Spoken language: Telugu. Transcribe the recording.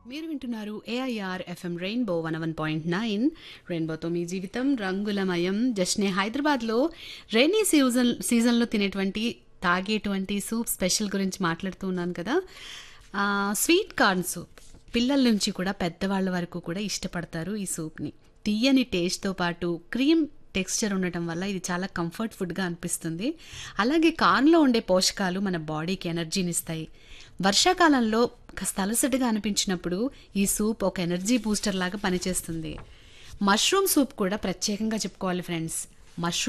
మీరు వింటున్నారు AIR FM rainbow one one point nine రెయిన్బోతో మీ జీవితం రంగులమయం జస్ట్నే హైదరాబాద్లో రైనీ సీజన్ సీజన్లో తినేటువంటి తాగేటువంటి సూప్ స్పెషల్ గురించి మాట్లాడుతూ ఉన్నాను కదా ఆ, స్వీట్ కార్న్ సూప్ పిల్లల నుంచి కూడా పెద్దవాళ్ళ వరకు కూడా ఇష్టపడతారు ఈ సూప్ని తీయని టేస్ట్తో పాటు క్రీమ్ టెక్స్చర్ ఉండటం వల్ల ఇది చాలా కంఫర్ట్ ఫుడ్గా అనిపిస్తుంది అలాగే కార్న్లో ఉండే పోషకాలు మన బాడీకి ఎనర్జీని ఇస్తాయి వర్షాకాలంలో కాస్త అలసటగా అనిపించినప్పుడు ఈ సూప్ ఒక ఎనర్జీ బూస్టర్ లాగా పనిచేస్తుంది మష్రూమ్ సూప్ కూడా ప్రత్యేకంగా చెప్పుకోవాలి ఫ్రెండ్స్ మష్రూమ్